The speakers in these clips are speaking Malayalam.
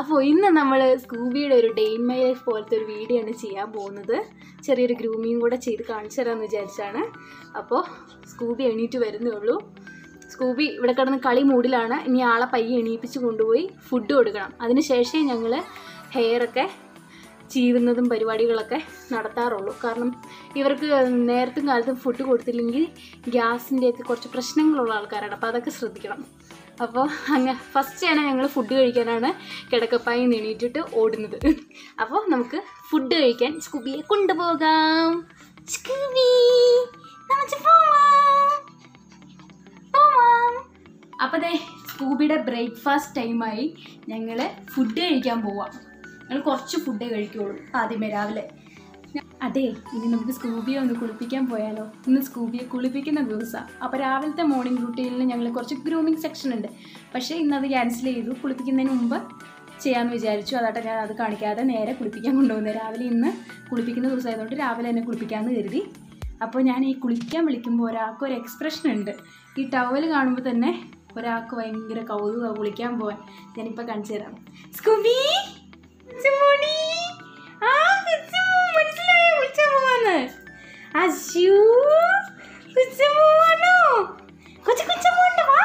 അപ്പോൾ ഇന്ന് നമ്മൾ സ്കൂബിയുടെ ഒരു ഡേ ഇൻ മൈ ലൈഫ് പോലത്തെ ഒരു വീഡിയോ ആണ് ചെയ്യാൻ പോകുന്നത് ചെറിയൊരു ഗ്രൂമിങ് കൂടെ ചെയ്ത് കാണിച്ചു തരാമെന്ന് വിചാരിച്ചാണ് അപ്പോൾ സ്കൂബി എണീറ്റ് വരുന്നേ ഉള്ളൂ സ്കൂബി ഇവിടെ കിടന്ന് കളി മൂഡിലാണ് ഇനി ആളെ പയ്യെ എണീപ്പിച്ച് കൊണ്ടുപോയി ഫുഡ് കൊടുക്കണം അതിന് ശേഷമേ ഞങ്ങൾ ഹെയറൊക്കെ ചീവുന്നതും പരിപാടികളൊക്കെ നടത്താറുള്ളൂ കാരണം ഇവർക്ക് നേരത്തും കാലത്തും ഫുഡ് കൊടുത്തില്ലെങ്കിൽ ഗ്യാസിൻ്റെയൊക്കെ കുറച്ച് പ്രശ്നങ്ങളുള്ള ആൾക്കാരാണ് അപ്പോൾ അതൊക്കെ ശ്രദ്ധിക്കണം അപ്പോൾ അങ്ങ് ഫസ്റ്റ് തന്നെ ഞങ്ങൾ ഫുഡ് കഴിക്കാനാണ് കിടക്കപ്പായി എണീറ്റിട്ട് ഓടുന്നത് അപ്പോൾ നമുക്ക് ഫുഡ് കഴിക്കാൻ സ്കൂബിയെ കൊണ്ടുപോകാം സ്കൂബി നമുക്ക് പോവാം പോവാം അപ്പോൾ ദേ സ്കൂബിയുടെ ബ്രേക്ക്ഫാസ്റ്റ് ടൈമായി ഞങ്ങൾ ഫുഡ് കഴിക്കാൻ പോവാം ഞങ്ങൾ കുറച്ച് ഫുഡേ കഴിക്കുള്ളൂ ആദ്യമേ രാവിലെ അതെ ഇനി നമുക്ക് സ്കൂബിയെ ഒന്ന് കുളിപ്പിക്കാൻ പോയാലോ ഇന്ന് സ്കൂബിയെ കുളിപ്പിക്കുന്ന ദിവസമാണ് അപ്പോൾ രാവിലത്തെ മോർണിംഗ് റൂട്ടീനിൽ ഞങ്ങൾ കുറച്ച് ഗ്രൂമിങ് സെക്ഷൻ ഉണ്ട് പക്ഷേ ഇന്നത് ക്യാൻസൽ ചെയ്തു കുളിപ്പിക്കുന്നതിന് മുമ്പ് ചെയ്യാമെന്ന് വിചാരിച്ചു അതാട്ടെ ഞാൻ അത് കാണിക്കാതെ നേരെ കുളിപ്പിക്കാൻ കൊണ്ടുപോകുന്നത് രാവിലെ ഇന്ന് കുളിപ്പിക്കുന്ന ദിവസമായതുകൊണ്ട് രാവിലെ തന്നെ കുളിപ്പിക്കാമെന്ന് കരുതി അപ്പോൾ ഞാൻ ഈ കുളിക്കാൻ വിളിക്കുമ്പോൾ ഒരാൾക്ക് ഒരു എക്സ്പ്രഷൻ ഉണ്ട് ഈ ടവൽ കാണുമ്പോൾ തന്നെ ഒരാൾക്ക് ഭയങ്കര കൗതുകമാണ് കുളിക്കാൻ പോകാൻ ഞാനിപ്പോൾ കാണിച്ചു തരാം സ്കൂബി സുമോണി ആ കുച്ചുമോ മനസ്സിലായോ കുളിച്ചാൻ പോവാന്ന് അശ്ശൂ കുച്ചുമോണോ കൊച്ചു കുച്ചുമോണ്ട് വാ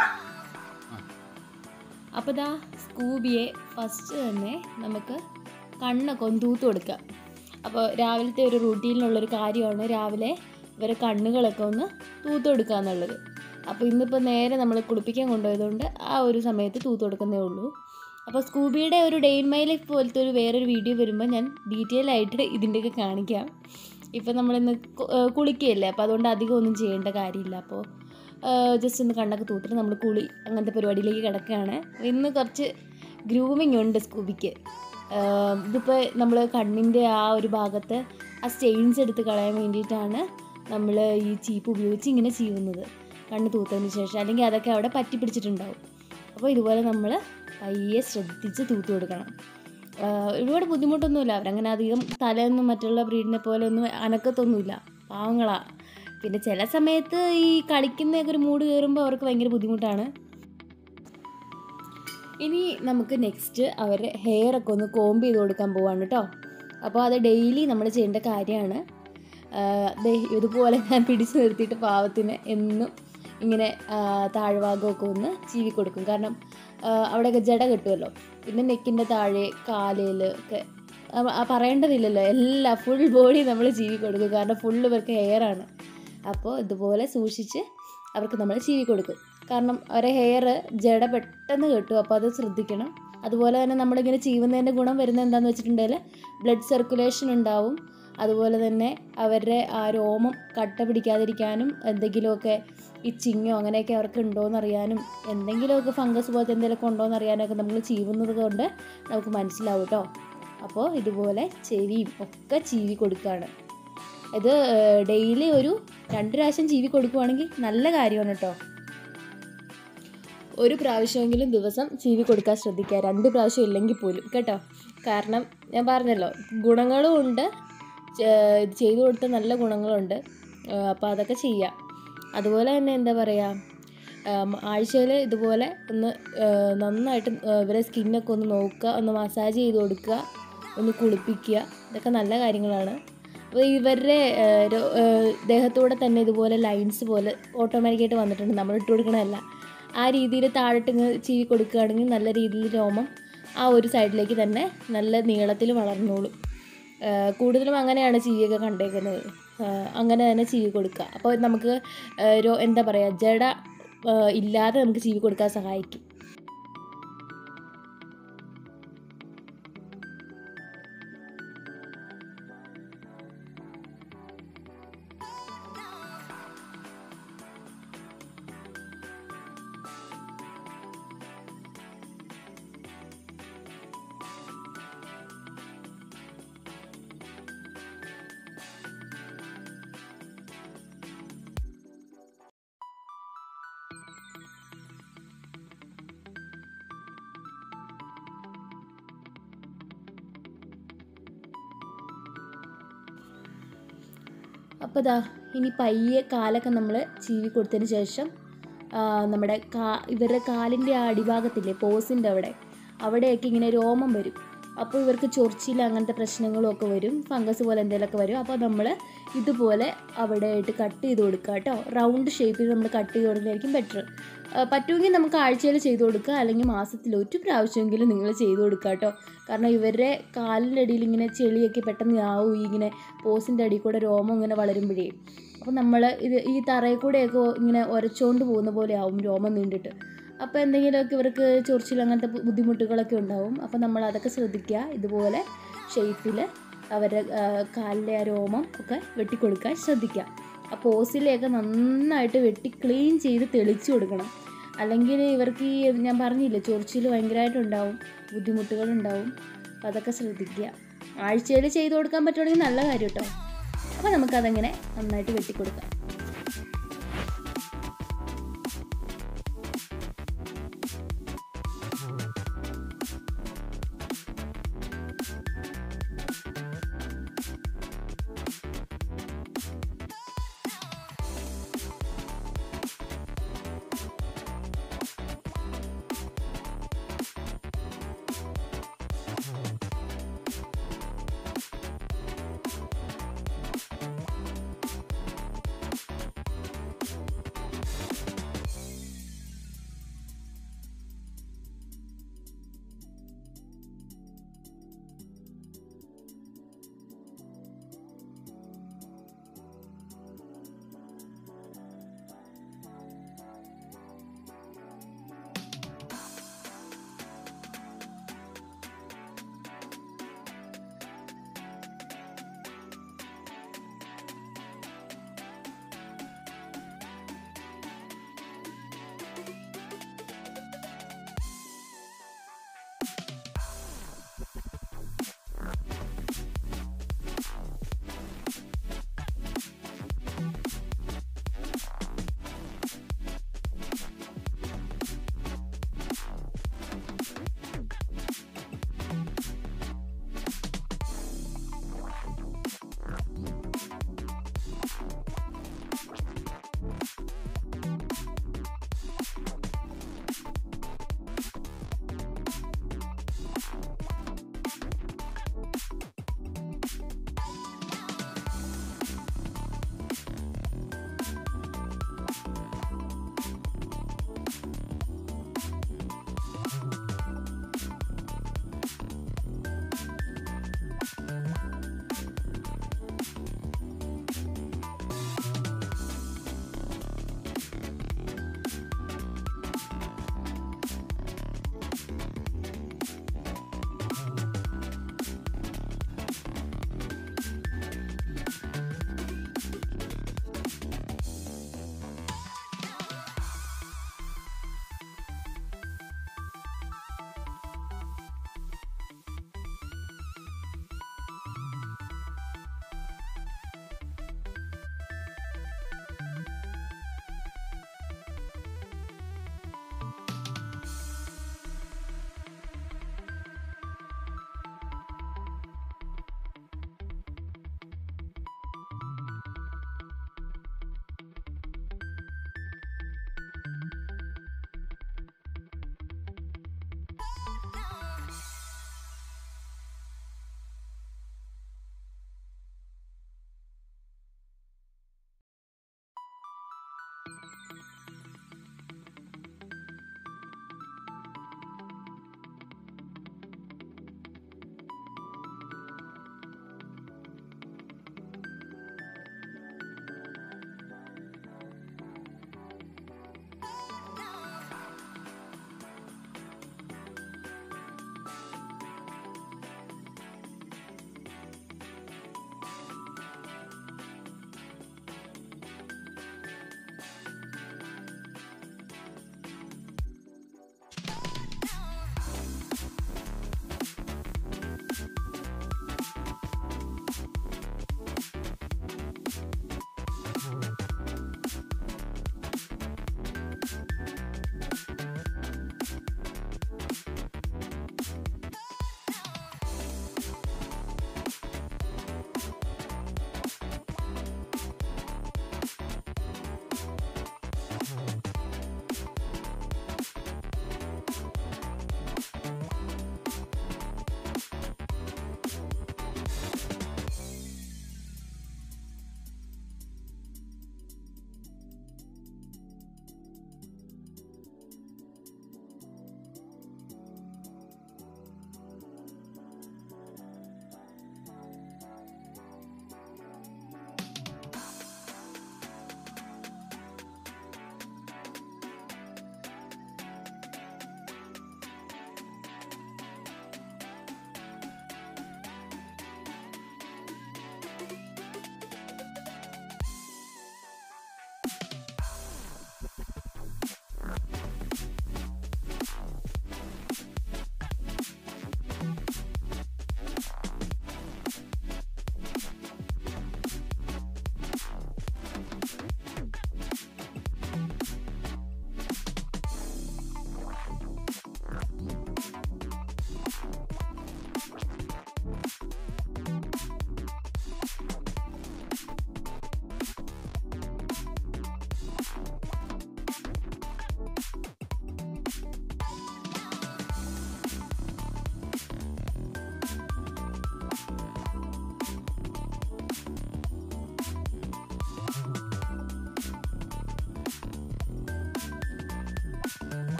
അപ്പോൾ ദാ സ്കൂബിയെ ഫസ്റ്റ് തന്നെ നമുക്ക് കണ്ണൊക്കെ ഒന്ന് തൂത്ത് കൊടുക്കാം അപ്പോൾ രാവിലത്തെ ഒരു റൂട്ടീനിലുള്ളൊരു കാര്യമാണ് രാവിലെ ഇവരെ കണ്ണുകളൊക്കെ ഒന്ന് തൂത്ത് കൊടുക്കുക എന്നുള്ളത് അപ്പോൾ ഇന്നിപ്പോൾ നേരെ നമ്മൾ കുളിപ്പിക്കാൻ കൊണ്ടുപോയതുകൊണ്ട് ആ ഒരു സമയത്ത് തൂത്ത് കൊടുക്കുന്നേ ഉള്ളൂ അപ്പോൾ സ്കൂബിയുടെ ഒരു ഡേ ഇൻ മൈ ലൈഫ് പോലത്തെ ഒരു വേറൊരു വീഡിയോ വരുമ്പോൾ ഞാൻ ഡീറ്റെയിൽ ആയിട്ട് ഇതിൻ്റെയൊക്കെ കാണിക്കാം ഇപ്പം നമ്മളിന്ന് കു- ഏഹ് കുളിക്കുകയല്ലേ അപ്പോൾ അതുകൊണ്ട് അധികം ഒന്നും ചെയ്യേണ്ട കാര്യമില്ല അപ്പോൾ ജസ്റ്റ് ഒന്ന് കണ്ണൊക്കെ തൂത്തിട്ട് നമ്മൾ കുളി അങ്ങനത്തെ പരിപാടിയിലേക്ക് കിടക്കുകയാണ് ഇന്ന് കുറച്ച് ഗ്രൂമിങ് ഉണ്ട് സ്കൂബിക്ക് ആഹ് ഇതിപ്പോൾ നമ്മൾ കണ്ണിൻ്റെ ആ ഒരു ഭാഗത്ത് ആ സ്റ്റെയിൻസ് എടുത്ത് കളയാൻ വേണ്ടിയിട്ടാണ് നമ്മൾ ഈ ചീപ്പ് ഉപയോഗിച്ച് ഇങ്ങനെ ചെയ്യുന്നത് കണ്ണ് തൂത്തതിന് ശേഷം അല്ലെങ്കിൽ അതൊക്കെ അവിടെ പറ്റി പിടിച്ചിട്ടുണ്ടാവും അപ്പോൾ ഇതുപോലെ നമ്മൾ പയ്യെ ശ്രദ്ധിച്ച് തൂത്ത് കൊടുക്കണം ആഹ് ഒരുപാട് ബുദ്ധിമുട്ടൊന്നുമില്ല അവരങ്ങനെ അധികം തലയൊന്നും മറ്റുള്ള ബ്രീഡിനെ പോലെ ഒന്നും അനക്കത്തൊന്നുമില്ല പാവങ്ങളാ പിന്നെ ചില സമയത്ത് ഈ കളിക്കുന്നതൊക്കെ ഒരു മൂഡ് കയറുമ്പോൾ അവർക്ക് ഭയങ്കര ബുദ്ധിമുട്ടാണ് ഇനി നമുക്ക് നെക്സ്റ്റ് അവരുടെ ഹെയർ ഒക്കെ ഒന്ന് കോംബ് ചെയ്ത് കൊടുക്കാൻ പോവാണ് കേട്ടോ അപ്പോൾ അത് ഡെയിലി നമ്മൾ ചെയ്യേണ്ട കാര്യമാണ് ദേ ഇതുപോലെ ഞാൻ പിടിച്ചു നിർത്തിയിട്ട് പാവത്തിന് എന്നും ഇങ്ങനെ ആ, താഴ്ഭാഗമൊക്കെ ഒന്ന് ചീവി കൊടുക്കും കാരണം ആ, അവിടെയൊക്കെ ജട കെട്ടുമല്ലോ പിന്നെ നെക്കിൻ്റെ താഴെ കാലിൽ ഒക്കെ ആ- ആ പറയേണ്ടതില്ലല്ലോ എല്ലാ ഫുൾ ബോഡി നമ്മൾ ചീവി കൊടുക്കും കാരണം ഫുൾ ഇവർക്ക് ഹെയർ ആണ് അപ്പോൾ ഇതുപോലെ സൂക്ഷിച്ച് അവർക്ക് നമ്മൾ ചീവി കൊടുക്കും കാരണം അവരെ ഹെയർ ജട പെട്ടെന്ന് കെട്ടും അപ്പോൾ അത് ശ്രദ്ധിക്കണം അതുപോലെ തന്നെ നമ്മളിങ്ങനെ ചീവുന്നതിൻ്റെ ഗുണം വരുന്നത് എന്താണെന്ന് വെച്ചിട്ടുണ്ടെങ്കിൽ ബ്ലഡ് സർക്കുലേഷൻ ഉണ്ടാവും അതുപോലെ തന്നെ അവരുടെ ആ രോമം കട്ട പിടിക്കാതിരിക്കാനും എന്തെങ്കിലുമൊക്കെ ഇച്ചിങ്ങോ അങ്ങനെയൊക്കെ അവർക്ക് ഉണ്ടോയെന്ന് അറിയാനും എന്തെങ്കിലുമൊക്കെ ഫംഗസ് പോലത്തെ എന്തെങ്കിലുമൊക്കെ ഉണ്ടോയെന്ന് അറിയാനൊക്കെ നമ്മൾ ചീവുന്നത് കൊണ്ട് നമുക്ക് മനസ്സിലാവും കേട്ടോ അപ്പോൾ ഇതുപോലെ ചെവിയും ഒക്കെ ചീവി കൊടുക്കുകയാണ് ഇത് ഡെയിലി ഒരു രണ്ട് പ്രാവശ്യം ചീവി കൊടുക്കുവാണെങ്കിൽ നല്ല കാര്യമാണ് കേട്ടോ ഒരു പ്രാവശ്യമെങ്കിലും ദിവസം ചീവി കൊടുക്കാൻ ശ്രദ്ധിക്കുക രണ്ട് പ്രാവശ്യം ഇല്ലെങ്കിൽ പോലും കേട്ടോ കാരണം ഞാൻ പറഞ്ഞല്ലോ ഗുണങ്ങളും ഉണ്ട് ചെ- ഇത് ചെയ്തു കൊടുത്ത നല്ല ഗുണങ്ങളുണ്ട് അപ്പോൾ അതൊക്കെ ചെയ്യാം അതുപോലെ തന്നെ എന്താ പറയുക ആഴ്ചയിൽ ഇതുപോലെ ഒന്ന് ആ, നന്നായിട്ട് ആ, ഇവരെ സ്കിന്നൊക്കെ ഒന്ന് നോക്കുക ഒന്ന് മസാജ് ചെയ്ത് കൊടുക്കുക ഒന്ന് കുളിപ്പിക്കുക ഇതൊക്കെ നല്ല കാര്യങ്ങളാണ് അപ്പോൾ ഇവരുടെ ആ, രോ- ആ, ദേഹത്തൂടെ തന്നെ ഇതുപോലെ ലൈൻസ് പോലെ ഓട്ടോമാറ്റിക്കായിട്ട് വന്നിട്ടുണ്ട് നമ്മൾ ഇട്ട് കൊടുക്കണമല്ല ആ രീതിയിൽ താഴോട്ട് ഇങ്ങ് ചീവി കൊടുക്കുകയാണെങ്കിൽ നല്ല രീതിയിൽ രോമം ആ ഒരു സൈഡിലേക്ക് തന്നെ നല്ല നീളത്തിൽ വളർന്നോളും ആ, കൂടുതലും അങ്ങനെയാണ് ചീവിയൊക്കെ കണ്ടേക്കുന്നത് ആ, അങ്ങനെ തന്നെ ചീവി കൊടുക്കുക അപ്പോൾ നമുക്ക് ആ, രോ- എന്താ പറയുക ജട ആ, ഇല്ലാതെ നമുക്ക് ചീവി കൊടുക്കാൻ സഹായിക്കും അപ്പോൾ ദാ ഇനി പയ്യെ കാലൊക്കെ നമ്മൾ ചീവി കൊടുത്തതിന് ശേഷം ആ, നമ്മുടെ കാ ഇവരുടെ കാലിൻ്റെ ആ അടിഭാഗത്തില്ലേ പോസിൻ്റെ അവിടെ അവിടെയൊക്കെ ഇങ്ങനെ രോമം വരും അപ്പോൾ ഇവർക്ക് ചൊറിച്ചിൽ അങ്ങനത്തെ പ്രശ്നങ്ങളും ഒക്കെ വരും ഫംഗസ് പോലെ എന്തെങ്കിലുമൊക്കെ വരും അപ്പോൾ നമ്മൾ ഇതുപോലെ അവിടെ ആയിട്ട് കട്ട് ചെയ്ത് കൊടുക്കുക കേട്ടോ റൗണ്ട് ഷേപ്പിൽ നമ്മൾ കട്ട് ചെയ്ത് കൊടുക്കുന്നതായിരിക്കും ബെറ്റർ പറ്റുമെങ്കിൽ നമുക്ക് ആഴ്ചയിൽ ചെയ്ത് കൊടുക്കുക അല്ലെങ്കിൽ മാസത്തിൽ ഒരു പ്രാവശ്യമെങ്കിലും നിങ്ങൾ ചെയ്ത് കൊടുക്കുക കേട്ടോ കാരണം ഇവരുടെ കാലിൻ്റെ അടിയിൽ ഇങ്ങനെ ചെളിയൊക്കെ പെട്ടെന്ന് ആവും ഈ ഇങ്ങനെ പോസിൻ്റെ അടിയിൽ കൂടെ രോമം ഇങ്ങനെ വളരുമ്പോഴേ അപ്പോൾ നമ്മൾ ഇത് ഈ തറയിൽ കൂടെയൊക്കെ ഇങ്ങനെ ഉരച്ചുകൊണ്ട് പോകുന്ന പോലെ ആവും രോമം നീണ്ടിട്ട് അപ്പോൾ എന്തെങ്കിലുമൊക്കെ ഇവർക്ക് ചൊറിച്ചിൽ അങ്ങനത്തെ ബു- ബുദ്ധിമുട്ടുകളൊക്കെ ഉണ്ടാവും അപ്പോൾ നമ്മൾ അതൊക്കെ ശ്രദ്ധിക്കുക ഇതുപോലെ ഷേപ്പിൽ അവരുടെ ആ, കാലിലെ ആ രോമം ഒക്കെ വെട്ടിക്കൊടുക്കാൻ ശ്രദ്ധിക്കുക ആ പോസിലെയൊക്കെ നന്നായിട്ട് വെട്ടി ക്ലീൻ ചെയ്ത് തെളിച്ച് കൊടുക്കണം അല്ലെങ്കിൽ ഇവർക്ക് ഈ ഞാൻ പറഞ്ഞില്ലേ ചൊറിച്ചിൽ ഭയങ്കരമായിട്ടുണ്ടാവും ബുദ്ധിമുട്ടുകളുണ്ടാവും അപ്പോൾ അതൊക്കെ ശ്രദ്ധിക്കുക ആഴ്ചയിൽ ചെയ്ത് കൊടുക്കാൻ പറ്റുവാണെങ്കിൽ നല്ല കാര്യം കേട്ടോ അപ്പോൾ നമുക്കതങ്ങനെ നന്നായിട്ട് വെട്ടിക്കൊടുക്കാം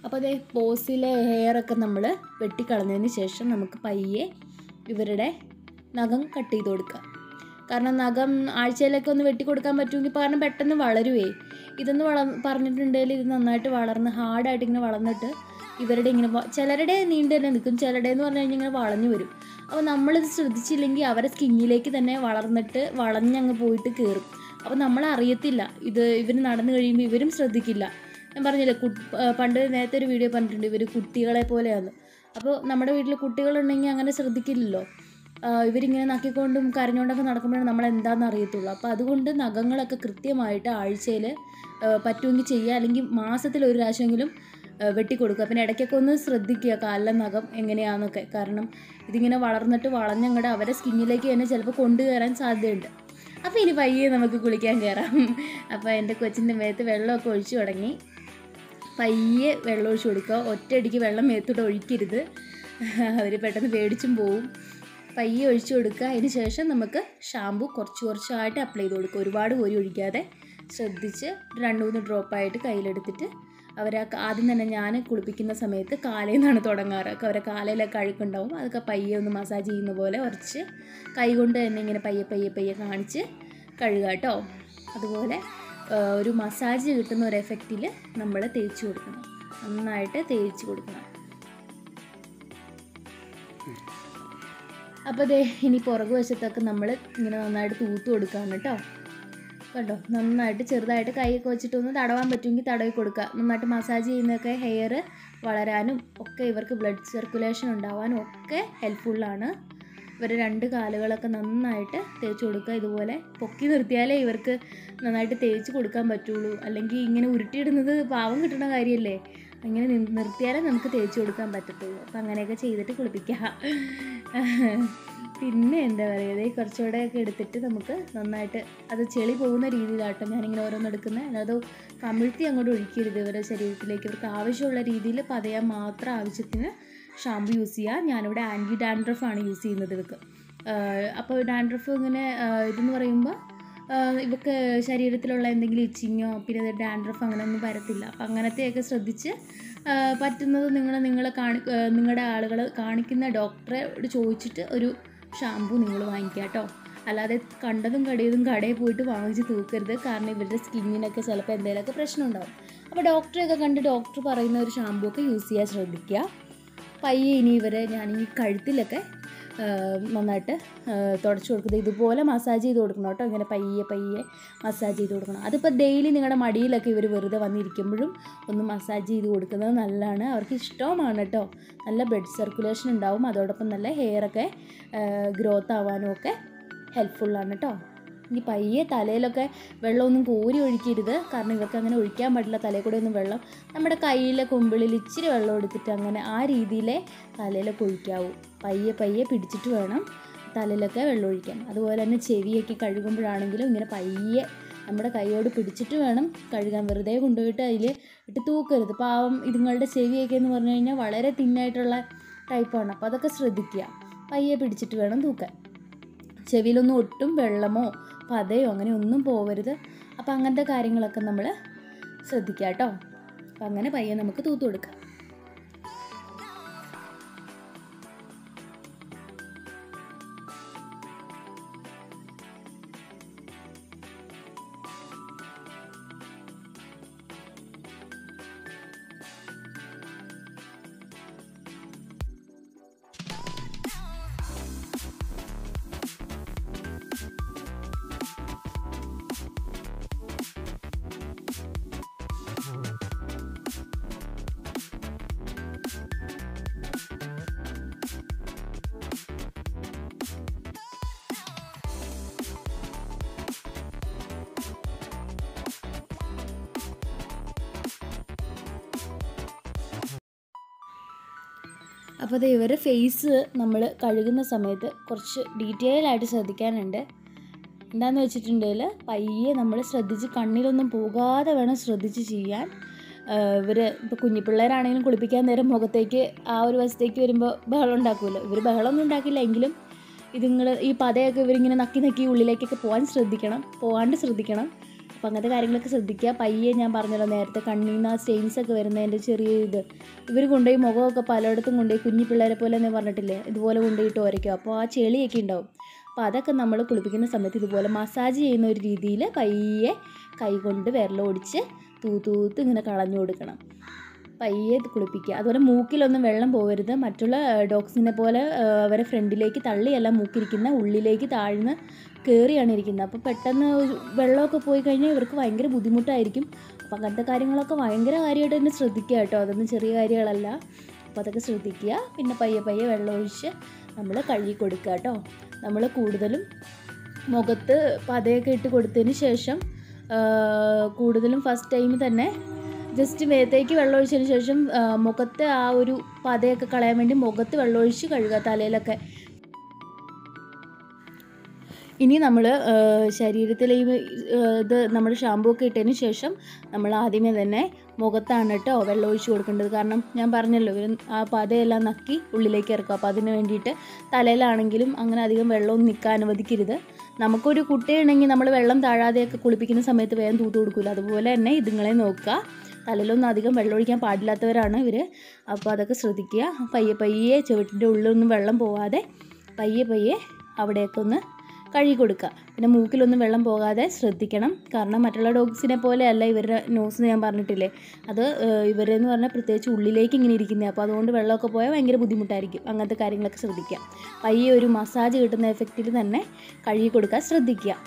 അപ്പോൾ അതേ പോസിലെ ഹെയറൊക്കെ നമ്മൾ വെട്ടിക്കളഞ്ഞതിന് ശേഷം നമുക്ക് പയ്യെ ഇവരുടെ നഖം കട്ട് ചെയ്ത് കൊടുക്കുക കാരണം നഖം ആഴ്ചയിലൊക്കെ ഒന്ന് വെട്ടിക്കൊടുക്കാൻ പറ്റുമെങ്കിൽ കാരണം പെട്ടെന്ന് വളരുവേ ഇതെന്ന് വള പറഞ്ഞിട്ടുണ്ടെങ്കിൽ ഇത് നന്നായിട്ട് വളർന്ന് ഹാർഡായിട്ട് ഇങ്ങനെ വളർന്നിട്ട് ഇവരുടെ ഇങ്ങനെ വ- ചിലരുടെ നീണ്ടു തന്നെ നിൽക്കും ചിലരുടെ എന്ന് പറഞ്ഞു കഴിഞ്ഞാൽ ഇങ്ങനെ വളഞ്ഞു വരും അപ്പോൾ നമ്മളിത് ശ്രദ്ധിച്ചില്ലെങ്കിൽ അവരെ സ്കിന്നിലേക്ക് തന്നെ വളർന്നിട്ട് വളഞ്ഞങ്ങ് പോയിട്ട് കയറും അപ്പോൾ നമ്മൾ അറിയത്തില്ല ഇത് ഇവർ നടന്നു കഴിയുമ്പോൾ ഇവരും ശ്രദ്ധിക്കില്ല ഞാൻ പറഞ്ഞില്ലേ കു പണ്ട് നേരത്തെ ഒരു വീഡിയോ പറഞ്ഞിട്ടുണ്ട് ഇവർ കുട്ടികളെ പോലെയാണ് അപ്പോൾ നമ്മുടെ വീട്ടിൽ കുട്ടികളുണ്ടെങ്കിൽ അങ്ങനെ ശ്രദ്ധിക്കില്ലല്ലോ ആ, ഇവരിങ്ങനെ നക്കിക്കൊണ്ടും കരഞ്ഞുകൊണ്ടൊക്കെ നടക്കുമ്പോഴാണ് നമ്മൾ എന്താണെന്ന് അറിയത്തുള്ളൂ അപ്പോൾ അതുകൊണ്ട് നഖങ്ങളൊക്കെ കൃത്യമായിട്ട് ആഴ്ചയിൽ പറ്റുമെങ്കിൽ ചെയ്യുക അല്ലെങ്കിൽ മാസത്തിൽ ഒരു പ്രാവശ്യമെങ്കിലും ആ, വെട്ടിക്കൊടുക്കുക പിന്നെ ഇടയ്ക്കൊക്കെ ഒന്ന് ശ്രദ്ധിക്കുക കാലിലെ നഖം എങ്ങനെയാണെന്നൊക്കെ കാരണം ഇതിങ്ങനെ വളർന്നിട്ട് വളഞ്ഞങ്ങടെ അവരെ സ്കിന്നിലേക്ക് തന്നെ ചിലപ്പോൾ കൊണ്ടുകയറാൻ സാധ്യതയുണ്ട് അപ്പോൾ ഇനി പയ്യെ നമുക്ക് കുളിക്കാൻ കയറാം അപ്പോൾ എൻ്റെ കൊച്ചിൻ്റെ മേത്ത് വെള്ളമൊക്കെ ഒഴിച്ചു തുടങ്ങി പയ്യെ വെള്ളം ഒഴിച്ച് കൊടുക്കുക ഒറ്റയടിക്ക് വെള്ളം മേത്തോട്ട് ഒഴിക്കരുത് അവർ പെട്ടെന്ന് പേടിച്ചും പോവും പയ്യെ ഒഴിച്ചു കൊടുക്കുക അതിന് ശേഷം നമുക്ക് ഷാമ്പു കുറച്ച് കുറച്ചായിട്ട് അപ്ലൈ ചെയ്ത് കൊടുക്കുക ഒരുപാട് കോരി ഒഴിക്കാതെ ശ്രദ്ധിച്ച് രണ്ട് മൂന്ന് ഡ്രോപ്പായിട്ട് കയ്യിലെടുത്തിട്ട് അവരെ ആ- ആദ്യം തന്നെ ഞാൻ കുളിപ്പിക്കുന്ന സമയത്ത് കാലയിൽ നിന്നാണ് തുടങ്ങാറ് ഒക്കെ അവരെ കാലയിലൊക്കെ അഴുക്കുണ്ടാവും അതൊക്കെ പയ്യെ ഒന്ന് മസാജ് ചെയ്യുന്ന പോലെ ഉറച്ച് കൈ കൊണ്ട് തന്നെ ഇങ്ങനെ പയ്യെ പയ്യെ പയ്യെ കാണിച്ച് കഴുകുക കേട്ടോ അതുപോലെ ആ, ഒരു മസാജ് കിട്ടുന്ന ഒരു എഫക്റ്റിൽ നമ്മൾ തേച്ച് കൊടുക്കണം നന്നായിട്ട് തേച്ച് കൊടുക്കണം അപ്പോൾ ദേ ഇനി പുറകു വശത്തൊക്കെ നമ്മൾ ഇങ്ങനെ നന്നായിട്ട് തൂത്ത് കൊടുക്കുകയാണ് കേട്ടോ കണ്ടോ നന്നായിട്ട് ചെറുതായിട്ട് കൈയൊക്കെ വെച്ചിട്ട് ഒന്ന് തടവാൻ പറ്റുമെങ്കിൽ തടവി കൊടുക്കുക നന്നായിട്ട് മസാജ് ചെയ്യുന്നതൊക്കെ ഹെയർ വളരാനും ഒക്കെ ഇവർക്ക് ബ്ലഡ് സർക്കുലേഷൻ ഉണ്ടാവാനും ഒക്കെ ഹെൽപ്ഫുള്ളാണ് ഇവർ രണ്ട് കാലുകളൊക്കെ നന്നായിട്ട് തേച്ച് കൊടുക്കുക ഇതുപോലെ പൊക്കി നിർത്തിയാലേ ഇവർക്ക് നന്നായിട്ട് തേച്ച് കൊടുക്കാൻ പറ്റുള്ളൂ അല്ലെങ്കിൽ ഇങ്ങനെ ഉരുട്ടിയിടുന്നത് പാവം കിട്ടുന്ന കാര്യമല്ലേ അങ്ങനെ നി- നിർത്തിയാലേ നമുക്ക് തേച്ച് കൊടുക്കാൻ പറ്റത്തുള്ളൂ അപ്പം അങ്ങനെയൊക്കെ ചെയ്തിട്ട് കുളിപ്പിക്കുക പിന്നെ എന്താ പറയുക ഇതേ കുറച്ചുകൂടെ ഒക്കെ എടുത്തിട്ട് നമുക്ക് നന്നായിട്ട് അത് ചെളി പോകുന്ന രീതിയിലാട്ടോ ഞാനിങ്ങനെ ഓരോന്ന് എടുക്കുന്നത് അല്ലാതെ കമിഴ്ത്തി അങ്ങോട്ട് ഒഴിക്കരുത് ഇവരുടെ ശരീരത്തിലേക്ക് ഇവർക്ക് ആവശ്യമുള്ള രീതിയിൽ പതയാൻ മാത്രം ആവശ്യത്തിന് ഷാമ്പു യൂസ് ചെയ്യുക ഞാനിവിടെ ആൻറ്റി ഡാൻഡ്രഫാണ് യൂസ് ചെയ്യുന്നത് ഇവർക്ക് അപ്പോൾ ഡാൻഡ്രഫ് ഇങ്ങനെ ആ, ഇതെന്ന് പറയുമ്പോൾ ആഹ് ഇവക്ക് ശരീരത്തിലുള്ള എന്തെങ്കിലും ഇച്ചിങ്ങോ പിന്നെ ഡാൻഡ്രഫ് അങ്ങനെയൊന്നും വരത്തില്ല അപ്പം അങ്ങനത്തെയൊക്കെ ശ്രദ്ധിച്ച് ആഹ് പറ്റുന്നത് നിങ്ങൾ നിങ്ങളെ കാണി ആഹ് നിങ്ങളുടെ ആളുകൾ കാണിക്കുന്ന ഡോക്ടറോട് ചോദിച്ചിട്ട് ഒരു ഷാമ്പു നിങ്ങൾ വാങ്ങിക്കുക കേട്ടോ അല്ലാതെ കണ്ടതും കടിയതും കടയിൽ പോയിട്ട് വാങ്ങിച്ച് തൂക്കരുത് കാരണം ഇവരുടെ സ്കിന്നിനൊക്കെ ചിലപ്പോൾ എന്തെങ്കിലുമൊക്കെ പ്രശ്നം ഉണ്ടാവും അപ്പോൾ ഡോക്ടറെയൊക്കെ കണ്ട് ഡോക്ടർ പറയുന്ന ഒരു ഷാമ്പു ഒക്കെ യൂസ് ചെയ്യാൻ ശ്രദ്ധിക്കുക പയ്യെ ഇനി ഇവരെ ഞാൻ ഈ കഴുത്തിലൊക്കെ ആ, നന്നായിട്ട് തുടച്ച് കൊടുക്കുന്നത് ഇതുപോലെ മസാജ് ചെയ്ത് കൊടുക്കണം കേട്ടോ ഇങ്ങനെ പയ്യെ പയ്യെ മസാജ് ചെയ്ത് കൊടുക്കണം അതിപ്പോൾ ഡെയിലി നിങ്ങളുടെ മടിയിലൊക്കെ ഇവർ വെറുതെ വന്നിരിക്കുമ്പോഴും ഒന്ന് മസാജ് ചെയ്ത് കൊടുക്കുന്നത് നല്ലതാണ് അവർക്ക് ഇഷ്ടവുമാണ് കേട്ടോ നല്ല ബ്ലഡ് സർക്കുലേഷൻ ഉണ്ടാവും അതോടൊപ്പം നല്ല ഹെയറൊക്കെ ഗ്രോത്ത് ആവാനും ഒക്കെ ഹെൽപ്ഫുള്ളാണ് കേട്ടോ ഇനി പയ്യെ തലയിലൊക്കെ വെള്ളമൊന്നും കോരി ഒഴിക്കരുത് കാരണം ഇവർക്ക് അങ്ങനെ ഒഴിക്കാൻ പാടില്ല തലയിൽ കൂടെ ഒന്നും വെള്ളം നമ്മുടെ കയ്യിലെ കുമ്പിളിൽ ഇച്ചിരി വെള്ളം എടുത്തിട്ട് അങ്ങനെ ആ രീതിയിലേ തലയിലൊക്കെ ഒഴിക്കാവൂ പയ്യെ പയ്യെ പിടിച്ചിട്ട് വേണം തലയിലൊക്കെ വെള്ളം ഒഴിക്കാൻ അതുപോലെ തന്നെ ചെവിയൊക്കെ കഴുകുമ്പോഴാണെങ്കിലും ഇങ്ങനെ പയ്യെ നമ്മുടെ കൈയോട് പിടിച്ചിട്ട് വേണം കഴുകാൻ വെറുതെ കൊണ്ടുപോയിട്ട് അതിൽ ഇട്ട് തൂക്കരുത് പാവം ഇതുങ്ങളുടെ ചെവിയൊക്കെ എന്ന് പറഞ്ഞു കഴിഞ്ഞാൽ വളരെ തിന്നായിട്ടുള്ള ടൈപ്പാണ് അപ്പോൾ അതൊക്കെ ശ്രദ്ധിക്കുക പയ്യെ പിടിച്ചിട്ട് വേണം തൂക്കാൻ ചെവിയിലൊന്നും ഒട്ടും വെള്ളമോ പതയോ അങ്ങനെ ഒന്നും പോവരുത് അപ്പം അങ്ങനത്തെ കാര്യങ്ങളൊക്കെ നമ്മൾ ശ്രദ്ധിക്കുക കേട്ടോ അപ്പം അങ്ങനെ പയ്യെ നമുക്ക് തൂത്ത് കൊടുക്കാം അപ്പോൾ അത് ഇവരുടെ ഫേസ് നമ്മൾ കഴുകുന്ന സമയത്ത് കുറച്ച് ഡീറ്റെയിൽ ആയിട്ട് ശ്രദ്ധിക്കാനുണ്ട് എന്താണെന്ന് വെച്ചിട്ടുണ്ടെങ്കിൽ പയ്യെ നമ്മൾ ശ്രദ്ധിച്ച് കണ്ണിലൊന്നും പോകാതെ വേണം ശ്രദ്ധിച്ച് ചെയ്യാൻ ഇവർ ഇപ്പോൾ കുഞ്ഞിപ്പിള്ളേരാണെങ്കിലും കുളിപ്പിക്കാൻ നേരം മുഖത്തേക്ക് ആ ഒരു വശത്തേക്ക് വരുമ്പോൾ ബഹളം ഉണ്ടാക്കുമല്ലോ ഇവർ ബഹളമൊന്നും ഉണ്ടാക്കില്ല എങ്കിലും ഇതിങ്ങൾ ഈ പതയൊക്കെ ഇവരിങ്ങനെ നക്കി നക്കി ഉള്ളിലേക്കൊക്കെ പോകാൻ ശ്രദ്ധിക്കണം പോകാണ്ട് ശ്രദ്ധിക്കണം അപ്പോൾ അങ്ങനത്തെ കാര്യങ്ങളൊക്കെ ശ്രദ്ധിക്കുക പയ്യെ ഞാൻ പറഞ്ഞല്ലോ നേരത്തെ കണ്ണിൽ നിന്ന് ആ സ്റ്റെയിൻസ് ഒക്കെ വരുന്നതിൻ്റെ ചെറിയ ഇത് ഇവർ കൊണ്ടുപോയി മുഖമൊക്കെ പലയിടത്തും കൊണ്ടുപോയി കുഞ്ഞു പിള്ളേരെ പോലെ എന്ന് പറഞ്ഞിട്ടില്ലേ ഇതുപോലെ കൊണ്ടുപോയിട്ട് ഉരയ്ക്കും അപ്പോൾ ആ ചെളിയൊക്കെ ഉണ്ടാവും അപ്പോൾ അതൊക്കെ നമ്മൾ കുളിപ്പിക്കുന്ന സമയത്ത് ഇതുപോലെ മസാജ് ചെയ്യുന്ന ഒരു രീതിയിൽ പയ്യെ കൈ കൊണ്ട് വിരലോടിച്ച് തൂത്തൂത്ത് ഇങ്ങനെ കളഞ്ഞു കൊടുക്കണം പയ്യെ കുളിപ്പിക്കുക അതുപോലെ മൂക്കിലൊന്നും വെള്ളം പോകരുത് മറ്റുള്ള ഡോഗ്സിനെ പോലെ ആ, അവരെ ഫ്രണ്ടിലേക്ക് തള്ളിയല്ല മൂക്കിരിക്കുന്ന ഉള്ളിലേക്ക് താഴ്ന്ന് കയറിയാണ് ഇരിക്കുന്നത് അപ്പോൾ പെട്ടെന്ന് ഒരു വെള്ളമൊക്കെ പോയി കഴിഞ്ഞാൽ ഇവർക്ക് ഭയങ്കര ബുദ്ധിമുട്ടായിരിക്കും അപ്പോൾ അങ്ങനത്തെ കാര്യങ്ങളൊക്കെ ഭയങ്കര കാര്യമായിട്ട് തന്നെ ശ്രദ്ധിക്കുക കേട്ടോ അതൊന്നും ചെറിയ കാര്യങ്ങളല്ല അപ്പോൾ അതൊക്കെ ശ്രദ്ധിക്കുക പിന്നെ പയ്യെ പയ്യെ വെള്ളം ഒഴിച്ച് നമ്മൾ കഴുകി കൊടുക്കുക കേട്ടോ നമ്മൾ കൂടുതലും മുഖത്ത് പതയൊക്കെ ഇട്ട് കൊടുത്തതിന് ശേഷം ആ, കൂടുതലും ഫസ്റ്റ് ടൈം തന്നെ ജസ്റ്റ് മേത്തേക്ക് വെള്ളം ഒഴിച്ചതിന് ശേഷം ആ, മുഖത്തെ ആ ഒരു പതയൊക്കെ കളയാൻ വേണ്ടി മുഖത്ത് വെള്ളം ഒഴിച്ച് കഴുകുക തലയിലൊക്കെ ഇനി നമ്മൾ ശരീരത്തിൽ ഈ ആ, ഇത് നമ്മൾ ഷാമ്പൂ ഒക്കെ ഇട്ടതിന് ശേഷം നമ്മൾ ആദ്യമേ തന്നെ മുഖത്താണ് കേട്ടോ വെള്ളം ഒഴിച്ച് കൊടുക്കേണ്ടത് കാരണം ഞാൻ പറഞ്ഞല്ലോ ഇവർ ആ പതയെല്ലാം നക്കി ഉള്ളിലേക്ക് ഇറക്കും അപ്പോൾ അതിന് വേണ്ടിയിട്ട് തലയിലാണെങ്കിലും അങ്ങനെ അധികം വെള്ളമൊന്നും നിൽക്കാൻ അനുവദിക്കരുത് നമുക്കൊരു കുട്ടിയുണ്ടെങ്കിൽ നമ്മൾ വെള്ളം താഴാതെയൊക്കെ കുളിപ്പിക്കുന്ന സമയത്ത് വേഗം തൂത്ത് കൊടുക്കില്ല അതുപോലെ തന്നെ ഇതുങ്ങളെ നോക്കുക തലയിലൊന്നും അധികം വെള്ളം ഒഴിക്കാൻ പാടില്ലാത്തവരാണ് ഇവർ അപ്പോൾ അതൊക്കെ ശ്രദ്ധിക്കുക പയ്യെ പയ്യെ ചുവട്ടിൻ്റെ ഉള്ളിലൊന്നും വെള്ളം പോവാതെ പയ്യെ പയ്യെ അവിടെയൊക്കെ ഒന്ന് കഴുകി കൊടുക്കുക പിന്നെ മൂക്കിലൊന്നും വെള്ളം പോകാതെ ശ്രദ്ധിക്കണം കാരണം മറ്റുള്ള ഡോഗ്സിനെ പോലെയല്ല ഇവരുടെ നോസ് ഞാൻ പറഞ്ഞിട്ടില്ലേ അത് ഏഹ്, ഇവരെന്ന് പറഞ്ഞാൽ പ്രത്യേകിച്ച് ഉള്ളിലേക്ക് ഇങ്ങനെ ഇരിക്കുന്നത് അപ്പോൾ അതുകൊണ്ട് വെള്ളമൊക്കെ പോയാൽ ഭയങ്കര ബുദ്ധിമുട്ടായിരിക്കും അങ്ങനത്തെ കാര്യങ്ങളൊക്കെ ശ്രദ്ധിക്കുക പയ്യെ ഒരു മസാജ് കിട്ടുന്ന എഫക്റ്റിൽ തന്നെ കഴുകി കൊടുക്കാൻ ശ്രദ്ധിക്കുക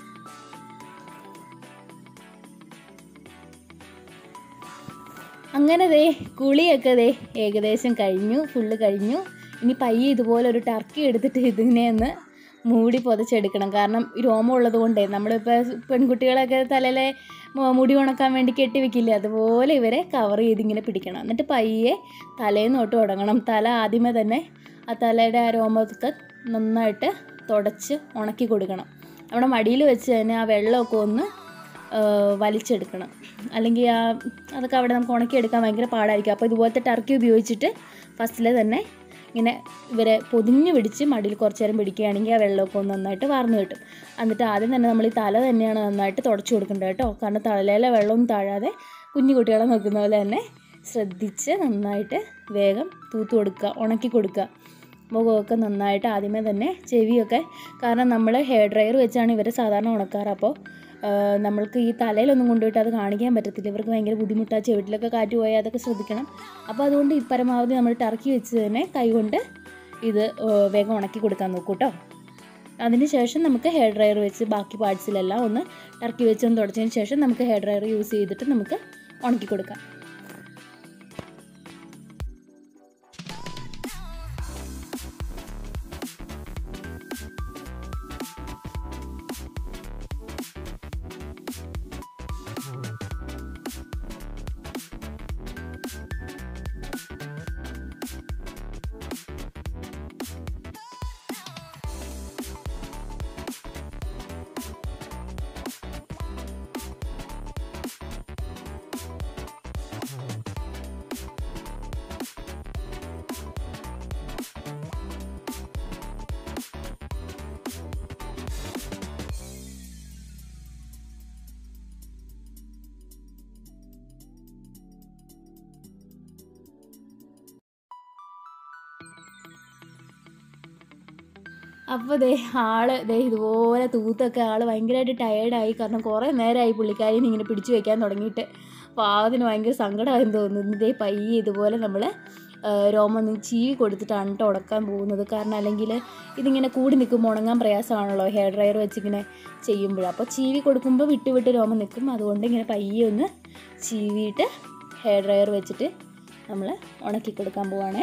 അങ്ങനെ ദേ കുളിയൊക്കെ ദേ ഏകദേശം കഴിഞ്ഞു ഫുള്ള് കഴിഞ്ഞു ഇനി പയ്യെ ഇതുപോലെ ഒരു ടർക്കി എടുത്തിട്ട് ഇതിനെ ഒന്ന് മൂടി പുതച്ചെടുക്കണം കാരണം ഈ രോമം ഉള്ളത് കൊണ്ടേ നമ്മളിപ്പോൾ പെൺകുട്ടികളൊക്കെ തലയിലെ മു- മുടി ഉണക്കാൻ വേണ്ടി കെട്ടി വെക്കില്ലേ അതുപോലെ ഇവരെ കവർ ചെയ്ത് ഇങ്ങനെ പിടിക്കണം എന്നിട്ട് പയ്യെ തലേന്ന് തൊട്ട് തുടങ്ങണം തല ആദ്യമേ തന്നെ ആ തലയുടെ ആ രോമമൊക്കെ നന്നായിട്ട് തുടച്ച് ഉണക്കി കൊടുക്കണം നമ്മുടെ മടിയിൽ വെച്ച് തന്നെ ആ വെള്ളമൊക്കെ ഒന്ന് ആ, വലിച്ചെടുക്കണം അല്ലെങ്കിൽ ആ അതൊക്കെ അവിടെ നമുക്ക് ഉണക്കിയെടുക്കാൻ ഭയങ്കര പാടായിരിക്കും അപ്പോൾ ഇതുപോലത്തെ ടർക്കി ഉപയോഗിച്ചിട്ട് ഫസ്റ്റിൽ തന്നെ ഇങ്ങനെ ഇവരെ പൊതിഞ്ഞ് പിടിച്ച് മടിയിൽ കുറച്ച് നേരം പിടിക്കുകയാണെങ്കിൽ ആ വെള്ളമൊക്കെ ഒന്ന് നന്നായിട്ട് വാർന്നു കിട്ടും എന്നിട്ട് ആദ്യം തന്നെ നമ്മൾ ഈ തല തന്നെയാണ് നന്നായിട്ട് തുടച്ച് കൊടുക്കേണ്ടത് കേട്ടോ കാരണം തലയിലെ വെള്ളമൊന്നും താഴാതെ കുഞ്ഞു കുട്ടികളെ നോക്കുന്ന പോലെ തന്നെ ശ്രദ്ധിച്ച് നന്നായിട്ട് വേഗം തൂത്ത് കൊടുക്കുക ഉണക്കി കൊടുക്കുക മുഖമൊക്കെ നന്നായിട്ട് ആദ്യമേ തന്നെ ചെവിയൊക്കെ കാരണം നമ്മൾ ഹെയർ ഡ്രയർ വെച്ചാണ് ഇവരെ സാധാരണ ഉണക്കാറ് അപ്പോൾ ആ, നമ്മൾക്ക് ഈ തലയിലൊന്നും കൊണ്ടുപോയിട്ട് അത് കാണിക്കാൻ പറ്റത്തില്ല ഇവർക്ക് ഭയങ്കര ബുദ്ധിമുട്ടാണ് ചെവിട്ടിലൊക്കെ കാറ്റ് പോയാൽ അതൊക്കെ ശ്രദ്ധിക്കണം അപ്പോൾ അതുകൊണ്ട് ഈ പരമാവധി നമ്മൾ ടർക്കി വെച്ച് തന്നെ കൈകൊണ്ട് ഇത് ആ, വേഗം ഉണക്കി കൊടുക്കാൻ നോക്കൂ കേട്ടോ അതിന് ശേഷം നമുക്ക് ഹെയർ ഡ്രയർ വെച്ച് ബാക്കി പാർട്സിലെല്ലാം ഒന്ന് ടർക്കി വെച്ച് ഒന്ന് തുടച്ചതിന് ശേഷം നമുക്ക് ഹെയർ ഡ്രയർ യൂസ് ചെയ്തിട്ട് നമുക്ക് ഉണക്കി കൊടുക്കാം അപ്പോൾ ദേ ആള് ദേ ഇതുപോലെ തൂത്തൊക്കെ ആൾ ഭയങ്കരമായിട്ട് ടയേർഡായി കാരണം കുറേ നേരമായി പുള്ളിക്കാരിനെ ഇങ്ങനെ പിടിച്ചു വെക്കാൻ തുടങ്ങിയിട്ട് പാവത്തിന് ഭയങ്കര സങ്കടമായെന്ന് തോന്നുന്നു ദേ പയ്യെ ഇതുപോലെ നമ്മൾ രോമം ഒന്ന് ചീവി കൊടുത്തിട്ടാണ് കേട്ടോ ഉടക്കാൻ പോകുന്നത് കാരണം അല്ലെങ്കിൽ ഇതിങ്ങനെ കൂടി നിൽക്കുമ്പോൾ ഉണങ്ങാൻ പ്രയാസമാണല്ലോ ഹെയർ ഡ്രയർ വെച്ചിങ്ങനെ ചെയ്യുമ്പോൾ അപ്പോൾ ചീവി കൊടുക്കുമ്പോൾ വിട്ട് വിട്ട് രോമം നിൽക്കും അതുകൊണ്ട് ഇങ്ങനെ പയ്യെ ഒന്ന് ചീവിയിട്ട് ഹെയർ ഡ്രയർ വെച്ചിട്ട് നമ്മൾ ഉണക്കി കൊടുക്കാൻ പോവാണേ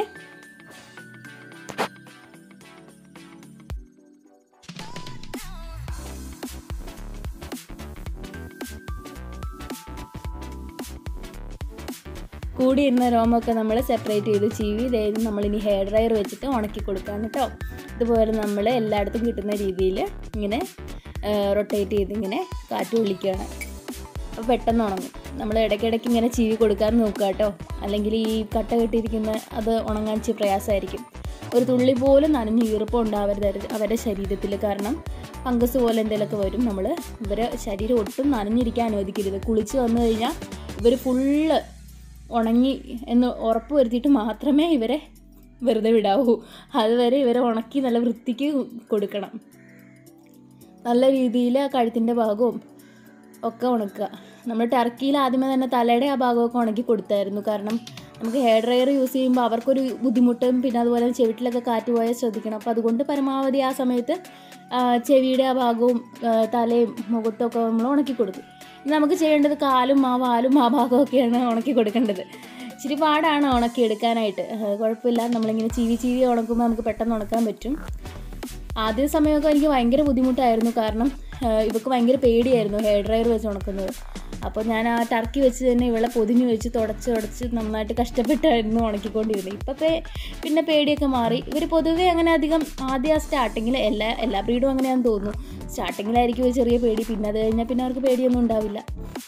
കൂടി ഇരുന്ന രോമൊക്കെ നമ്മൾ സെപ്പറേറ്റ് ചെയ്ത് ചീവി ഇതായത് നമ്മളിനി ഹെയർ ഡ്രയർ വെച്ചിട്ട് ഉണക്കി കൊടുക്കാം കേട്ടോ ഇതുപോലെ നമ്മൾ എല്ലായിടത്തും കിട്ടുന്ന രീതിയിൽ ഇങ്ങനെ റൊട്ടേറ്റ് ചെയ്ത് ഇങ്ങനെ കാറ്റ് കൊള്ളിക്കുകയാണ് അപ്പോൾ പെട്ടെന്ന് ഉണങ്ങും നമ്മൾ ഇടയ്ക്കിടയ്ക്ക് ഇങ്ങനെ ചീവി കൊടുക്കാൻ നോക്കുക കേട്ടോ അല്ലെങ്കിൽ ഈ കട്ട കെട്ടിയിരിക്കുന്ന അത് ഉണങ്ങാൻ ഇച്ചിരി പ്രയാസമായിരിക്കും ഒരു തുള്ളി പോലും നനഞ്ഞ് ഈർപ്പം ഉണ്ടാവരുത് അവരുടെ- അവരുടെ ശരീരത്തിൽ കാരണം ഫംഗസ് പോലെ എന്തെങ്കിലുമൊക്കെ വരും നമ്മൾ ഇവരെ ശരീരം ഒട്ടും നനഞ്ഞിരിക്കാൻ അനുവദിക്കരുത് കുളിച്ച് വന്നു കഴിഞ്ഞാൽ ഇവർ ഫുള്ള് ഉണങ്ങി എന്ന് ഉറപ്പ് വരുത്തിയിട്ട് മാത്രമേ ഇവരെ വെറുതെ വിടാവൂ അതുവരെ ഇവരെ ഉണക്കി നല്ല വൃത്തിക്ക് കൊടുക്കണം നല്ല രീതിയിൽ കഴുത്തിൻ്റെ ഭാഗവും ഒക്കെ ഉണക്കുക നമ്മൾ ടർക്കിയിൽ ആദ്യമേ തന്നെ തലയുടെ ആ ഭാഗമൊക്കെ ഉണക്കി കൊടുത്തായിരുന്നു കാരണം നമുക്ക് ഹെയർ ഡ്രയർ യൂസ് ചെയ്യുമ്പോൾ അവർക്കൊരു ബുദ്ധിമുട്ടും പിന്നെ അതുപോലെ ചെവിട്ടിലൊക്കെ കാറ്റ് പോയാൽ ശ്രദ്ധിക്കണം അപ്പോൾ അതുകൊണ്ട് പരമാവധി ആ സമയത്ത് ആ, ചെവിയുടെ ആ ഭാഗവും ആ, തലയും മുഖത്തൊക്കെ നമ്മൾ ഉണക്കി കൊടുക്കും ഇനി നമുക്ക് ചെയ്യേണ്ടത് കാലും ആ വാലും ആ ഭാഗമൊക്കെയാണ് ഉണക്കി കൊടുക്കേണ്ടത് ഇച്ചിരി പാടാണ് ഉണക്കി എടുക്കാനായിട്ട് ആ, കുഴപ്പമില്ല നമ്മളിങ്ങനെ ചീവി ചീവി ഉണക്കുമ്പോൾ നമുക്ക് പെട്ടെന്ന് ഉണക്കാൻ പറ്റും ആദ്യ സമയമൊക്കെ എനിക്ക് ഭയങ്കര ബുദ്ധിമുട്ടായിരുന്നു കാരണം ആ, ഇവക്ക് ഭയങ്കര പേടിയായിരുന്നു ഹെയർ ഡ്രയർ വെച്ച് ഉണക്കുന്നത് അപ്പോൾ ഞാൻ ആ ടർക്കി വെച്ച് തന്നെ ഇവളെ പൊതിഞ്ഞ് വെച്ച് തുടച്ച് തുടച്ച് നന്നായിട്ട് കഷ്ടപ്പെട്ടായിരുന്നു ഉണക്കിക്കൊണ്ടിരുന്നത് ഇപ്പം പേ പിന്നെ പേടിയൊക്കെ മാറി ഇവർ പൊതുവേ അങ്ങനെ അധികം ആദ്യം ആ സ്റ്റാർട്ടിങ്ങിൽ എല്ലാ എല്ലാ ബ്രീഡും അങ്ങനെയാണെന്ന് തോന്നുന്നു സ്റ്റാർട്ടിങ്ങിലായിരിക്കും ഒരു ചെറിയ പേടി പിന്നെ അത് കഴിഞ്ഞാൽ പിന്നെ അവർക്ക് പേടിയൊന്നും ഉണ്ടാവില്ല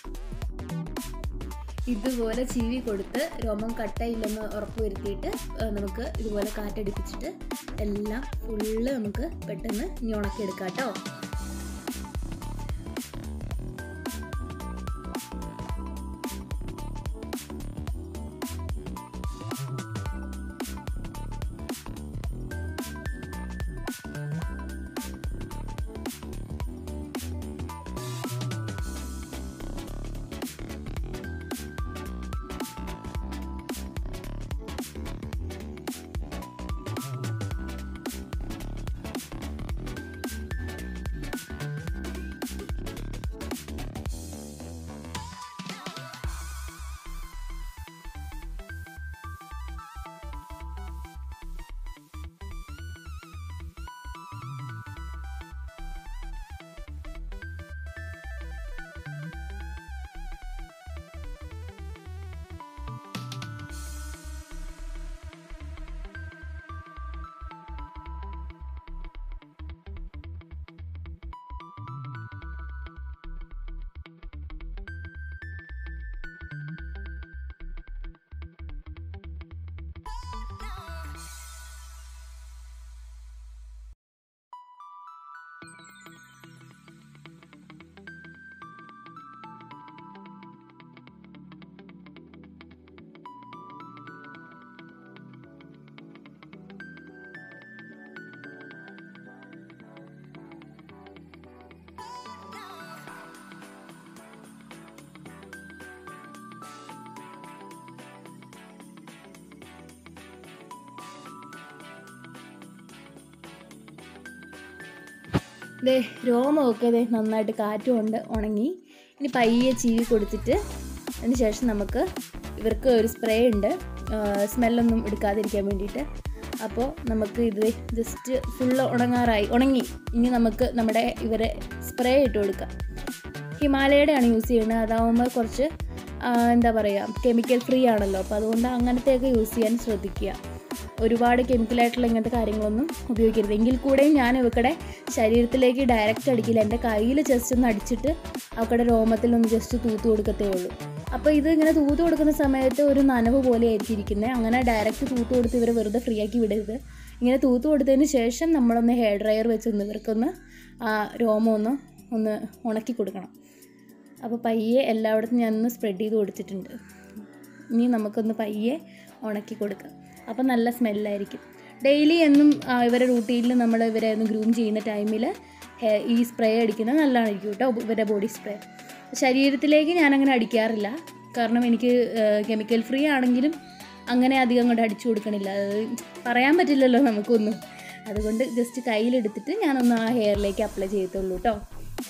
ഇതുപോലെ ചീവി കൊടുത്ത് രോമം കട്ടയില്ലെന്ന് ഉറപ്പ് വരുത്തിയിട്ട് ആ, നമുക്ക് ഇതുപോലെ കാറ്റടിപ്പിച്ചിട്ട് എല്ലാം ഫുള്ള് നമുക്ക് പെട്ടെന്ന് ഇനി ഉണക്കിയെടുക്കാം കേട്ടോ ദേ രോമമൊക്കെ ദേ നന്നായിട്ട് കാറ്റും കൊണ്ട് ഉണങ്ങി ഇനി പയ്യെ ചീവി കൊടുത്തിട്ട് അതിന് ശേഷം നമുക്ക് ഇവർക്ക് ഒരു സ്പ്രേ ഉണ്ട് സ്മെല്ലൊന്നും എടുക്കാതിരിക്കാൻ വേണ്ടിയിട്ട് അപ്പോൾ നമുക്ക് ഇത് ജസ്റ്റ് ഫുള്ള് ഉണങ്ങാറായി ഉണങ്ങി ഇനി നമുക്ക് നമ്മുടെ ഇവരെ സ്പ്രേ ഇട്ട് കൊടുക്കാം ഹിമാലയയുടെയാണ് യൂസ് ചെയ്യുന്നത് അതാവുമ്പോൾ കുറച്ച് ആ, എന്താ പറയുക കെമിക്കൽ ഫ്രീ ആണല്ലോ അപ്പോൾ അതുകൊണ്ട് അങ്ങനത്തെയൊക്കെ യൂസ് ചെയ്യാൻ ശ്രദ്ധിക്കുക ഒരുപാട് കെമിക്കലായിട്ടുള്ള ഇങ്ങനത്തെ കാര്യങ്ങളൊന്നും ഉപയോഗിക്കരുത് എങ്കിൽ കൂടെയും ഞാൻ ഇവക്കടെ ശരീരത്തിലേക്ക് ഡയറക്റ്റ് അടിക്കില്ല എൻ്റെ കയ്യിൽ ജസ്റ്റ് ഒന്ന് അടിച്ചിട്ട് അവക്കടെ രോമത്തിലൊന്ന് ജസ്റ്റ് തൂത്ത് കൊടുക്കത്തേ ഉള്ളൂ അപ്പോൾ ഇത് ഇങ്ങനെ തൂത്ത് കൊടുക്കുന്ന സമയത്ത് ഒരു നനവ് പോലെ ആയിരിക്കും ഇരിക്കുന്നത് അങ്ങനെ ഡയറക്റ്റ് തൂത്ത് കൊടുത്ത് ഇവരെ വെറുതെ ഫ്രീ ആക്കി വിടരുത് ഇങ്ങനെ തൂത്ത് കൊടുത്തതിന് ശേഷം നമ്മളൊന്ന് ഹെയർ ഡ്രയർ വെച്ച് ഒന്ന് ഇവർക്കൊന്ന് ആ രോമം ഒന്ന് ഒന്ന് ഉണക്കി കൊടുക്കണം അപ്പോൾ പയ്യെ എല്ലായിടത്തും ഞാനൊന്ന് സ്പ്രെഡ് ചെയ്ത് കൊടുത്തിട്ടുണ്ട് ഇനി നമുക്കൊന്ന് പയ്യെ ഉണക്കി കൊടുക്കാം അപ്പോൾ നല്ല സ്മെല്ലായിരിക്കും ഡെയിലി എന്നും ആ, ഇവരെ റൂട്ടീനിൽ നമ്മൾ ഇവരെ ഒന്ന് ഗ്രൂം ചെയ്യുന്ന ടൈമിൽ ഈ സ്പ്രേ അടിക്കുന്നത് നല്ലതായിരിക്കും കേട്ടോ ഇവരുടെ ബോഡി സ്പ്രേ ശരീരത്തിലേക്ക് ഞാനങ്ങനെ അടിക്കാറില്ല കാരണം എനിക്ക് കെമിക്കൽ ഫ്രീ ആണെങ്കിലും അങ്ങനെ അധികം അങ്ങോട്ട് അടിച്ചു കൊടുക്കണില്ല അത് പറയാൻ പറ്റില്ലല്ലോ നമുക്കൊന്നും അതുകൊണ്ട് ജസ്റ്റ് കയ്യിലെടുത്തിട്ട് ഞാനൊന്ന് ആ ഹെയറിലേക്ക് അപ്ലൈ ചെയ്യത്തുള്ളൂ കേട്ടോ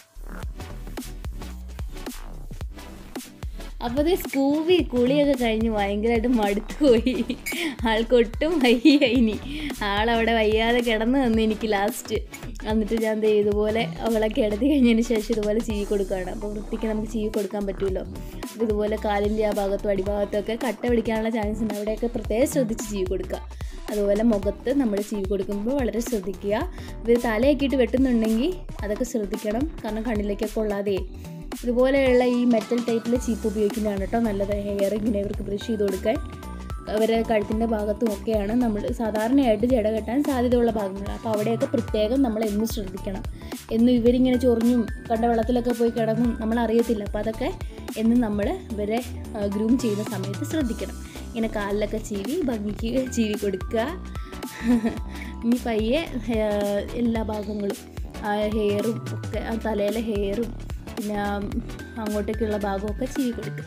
അപ്പോൾ ഇത് സ്കൂബി കുളിയൊക്കെ കഴിഞ്ഞ് ഭയങ്കരമായിട്ട് മടുത്തു പോയി ആൾക്കൊട്ടും വയ്യ ഇനി ആളവിടെ വയ്യാതെ കിടന്ന് തന്നു എനിക്ക് ലാസ്റ്റ് എന്നിട്ട് ഞാൻ ദേ ഇതുപോലെ അവളെ കിടത്തി കഴിഞ്ഞതിന് ശേഷം ഇതുപോലെ ചീവി കൊടുക്കുകയാണ് അപ്പോൾ വൃത്തിക്ക് നമുക്ക് ചീവി കൊടുക്കാൻ പറ്റുമല്ലോ അപ്പോൾ ഇതുപോലെ കാലിൻ്റെ ആ ഭാഗത്തും അടിഭാഗത്തും ഒക്കെ കട്ട പിടിക്കാനുള്ള ചാൻസ് ഉണ്ട് അവിടെയൊക്കെ പ്രത്യേകം ശ്രദ്ധിച്ച് ചീവി കൊടുക്കുക അതുപോലെ മുഖത്ത് നമ്മൾ ചീവി കൊടുക്കുമ്പോൾ വളരെ ശ്രദ്ധിക്കുക ഇത് തലയൊക്കെ ഇട്ട് വെട്ടുന്നുണ്ടെങ്കിൽ അതൊക്കെ ശ്രദ്ധിക്കണം കാരണം കണ്ണിലേക്കൊക്കെ കൊള്ളാതെ ഇതുപോലെയുള്ള ഈ മെറ്റൽ ടൈപ്പിലെ ചീപ്പ് ഉപയോഗിക്കുന്നതാണ് കേട്ടോ നല്ലത് ഹെയർ ഇങ്ങനെ ഇവർക്ക് ബ്രഷ് ചെയ്ത് കൊടുക്കാൻ അവരുടെ കഴുത്തിൻ്റെ ഭാഗത്തും ഒക്കെയാണ് നമ്മൾ സാധാരണയായിട്ട് ജട കെട്ടാൻ സാധ്യതയുള്ള ഭാഗങ്ങൾ അപ്പോൾ അവിടെയൊക്കെ പ്രത്യേകം നമ്മൾ എന്നും ശ്രദ്ധിക്കണം എന്നും ഇവരിങ്ങനെ ചൊറിഞ്ഞും കണ്ട വെള്ളത്തിലൊക്കെ പോയി കിടന്നും നമ്മൾ അറിയത്തില്ല അപ്പോൾ അതൊക്കെ എന്നും നമ്മൾ ഇവരെ ഗ്രൂം ചെയ്യുന്ന സമയത്ത് ശ്രദ്ധിക്കണം ഇങ്ങനെ കാലിലൊക്കെ ചീവി ഭംഗിക്ക് ചീവി കൊടുക്കുക ഇനി പയ്യെ ഹെ- എല്ലാ ഭാഗങ്ങളും ആ ഹെയറും ഒക്കെ ആ തലയിലെ ഹെയറും പിന്നെ ആ അങ്ങോട്ടേക്കുള്ള ഭാഗമൊക്കെ ചീവി കൊടുക്കുക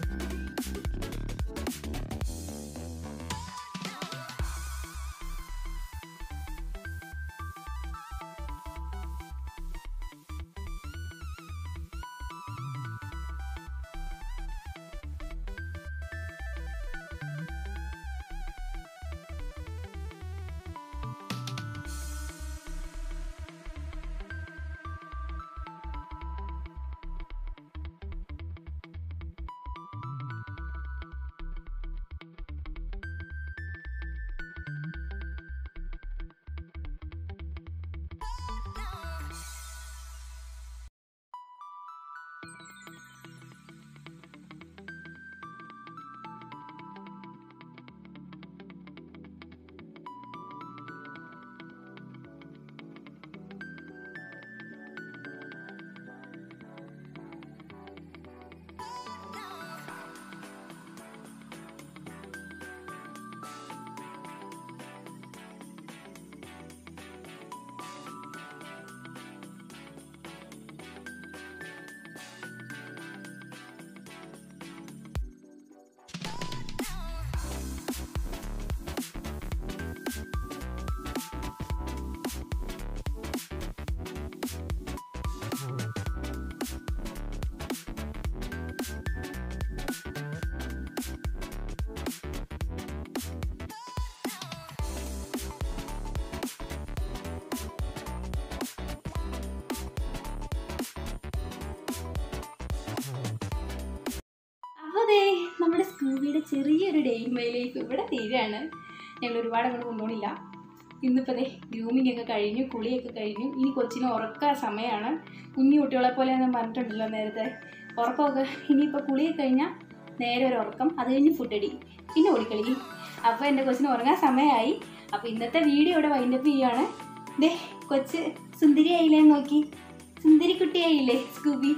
അപ്പോൾ ദേ നമ്മുടെ സ്കൂബിയുടെ ചെറിയൊരു ഡേ ഇൻ മൈ ലൈഫ് ഇവിടെ തീരാണ് ഞങ്ങൾ ഒരുപാട് അങ്ങോട്ട് കൊണ്ടുപോണില്ല ഇന്നിപ്പോൾ ദേ ഗ്രൂമിംഗ് ഒക്കെ കഴിഞ്ഞു കുളിയൊക്കെ കഴിഞ്ഞു ഇനി കൊച്ചിന് ഉറക്ക സമയമാണ് കുഞ്ഞു കുട്ടികളെ പോലെ ഞാൻ പറഞ്ഞിട്ടുണ്ടല്ലോ നേരത്തെ ഉറക്കമൊക്കെ ഇനിയിപ്പോൾ കുളിയൊക്കെ കഴിഞ്ഞാൽ നേരെ ഒരു ഉറക്കം അത് കഴിഞ്ഞ് ഫുഡ് അടി പിന്നെ ഓടിക്കളി അപ്പോൾ എൻ്റെ കൊച്ചിന് ഉറങ്ങാൻ സമയമായി അപ്പോൾ ഇന്നത്തെ വീഡിയോ ഇവിടെ വൈൻഡപ്പ് ചെയ്യുകയാണ് ദേ കൊച്ച് സുന്ദരിയായില്ലേ നോക്കി സുന്ദരി കുട്ടിയായില്ലേ സ്കൂബി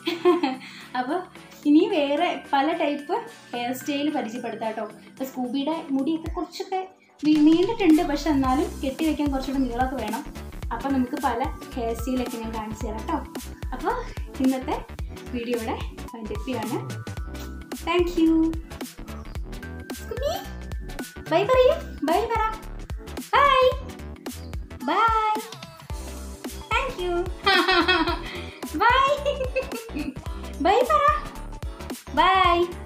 അപ്പോൾ ഇനി വേറെ പല ടൈപ്പ് ഹെയർ സ്റ്റൈൽ പരിചയപ്പെടുത്താം കേട്ടോ അപ്പോൾ സ്കൂബിയുടെ മുടിയൊക്കെ കുറച്ചൊക്കെ വീ- നീണ്ടിട്ടുണ്ട് പക്ഷെ എന്നാലും കെട്ടി വെക്കാൻ കുറച്ചുകൂടെ നീളമൊക്കെ വേണം അപ്പോൾ നമുക്ക് പല ഹെയർ സ്റ്റൈലൊക്കെ ഞാൻ കാണിച്ചു തരാം കേട്ടോ അപ്പോൾ ഇന്നത്തെ വീഡിയോയുടെ വൈൻഡപ്പിയാണ് താങ്ക് യു ബൈ പറയൂ ബൈ പറ bye bye thank you bye bye പറ ബൈ